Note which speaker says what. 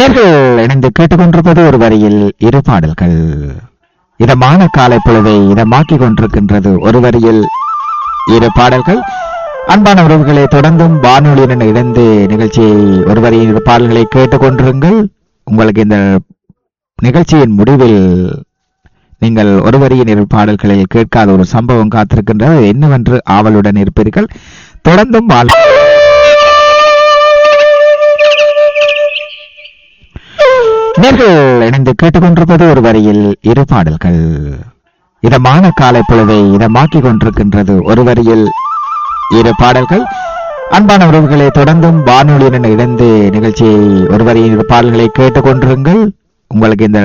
Speaker 1: நேர்கள் இணைந்து கேட்டுக்கொண்டிருப்பது ஒரு வரியில் இரு பாடல்கள் இதமான காலை பொழுதை இதமாக்கிக் கொண்டிருக்கின்றது ஒரு வரியில் இரு பாடல்கள் அன்பான உறவுகளை தொடர்ந்தும் வானொலியுடன் இணைந்து நிகழ்ச்சியை ஒரு வரியில் இரு பாடல்களை கேட்டுக்கொண்டிருங்கள் உங்களுக்கு இந்த நிகழ்ச்சியின் முடிவில் நீங்கள் ஒரு வரியின் இரு பாடல்களில் கேட்காத ஒரு சம்பவம் காத்திருக்கின்றது அது என்னவென்று ஆவலுடன் இருப்பீர்கள் தொடர்ந்தும் வாழ் நேர்கள் இணைந்து கேட்டுக்கொண்டிருப்பது ஒரு வரியில் இரு பாடல்கள் இதமான காலை பொழுதை இதமாக்கிக் கொண்டிருக்கின்றது ஒரு வரியில் இரு பாடல்கள் அன்பான உறவுகளை தொடர்ந்தும் வானொலியுடன் இணைந்து நிகழ்ச்சியை ஒரு வரியில் இரு பாடல்களை கேட்டுக்கொண்டிருங்கள் உங்களுக்கு இந்த